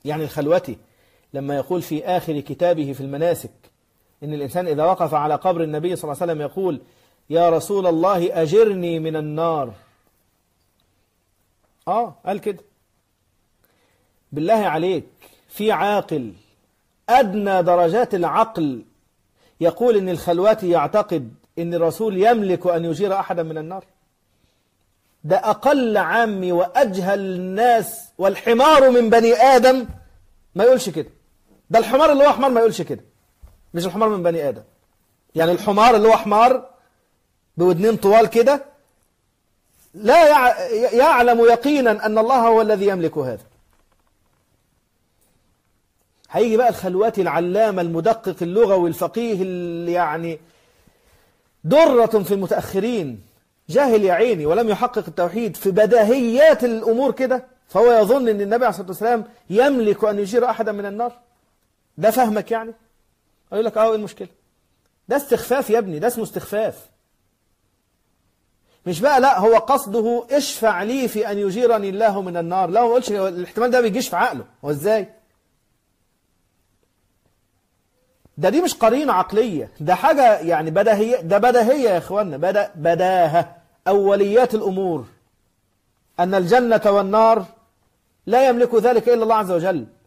يعني الخلوتي لما يقول في آخر كتابه في المناسك إن الإنسان إذا وقف على قبر النبي صلى الله عليه وسلم يقول يا رسول الله أجرني من النار آه قال كده بالله عليك في عاقل أدنى درجات العقل يقول إن الخلواتي يعتقد إن الرسول يملك أن يجير أحدا من النار ده أقل عامي وأجهل الناس والحمار من بني آدم ما يقولش كده ده الحمار اللي هو حمار ما يقولش كده مش الحمار من بني آدم يعني الحمار اللي هو حمار بودنين طوال كده لا يعلم يقينا أن الله هو الذي يملك هذا هيجي بقى الخلواتي العلامة المدقق اللغوي الفقيه اللي يعني درة في المتأخرين جاهل يا عيني ولم يحقق التوحيد في بداهيات الأمور كده فهو يظن أن النبي عليه الصلاة والسلام يملك أن يجير أحدا من النار ده فهمك يعني أقول لك أه إيه المشكلة ده استخفاف يا ابني ده اسمه استخفاف مش بقى لا هو قصده اشفع لي في أن يجيرني الله من النار لا هو قلتش الاحتمال ده بيجيش في عقله هو ازاي ده دي مش قرينة عقلية ده حاجة يعني بداهية ده بداهية يا إخوانا بدا بداهة أوليات الأمور أن الجنة والنار لا يملك ذلك إلا الله عز وجل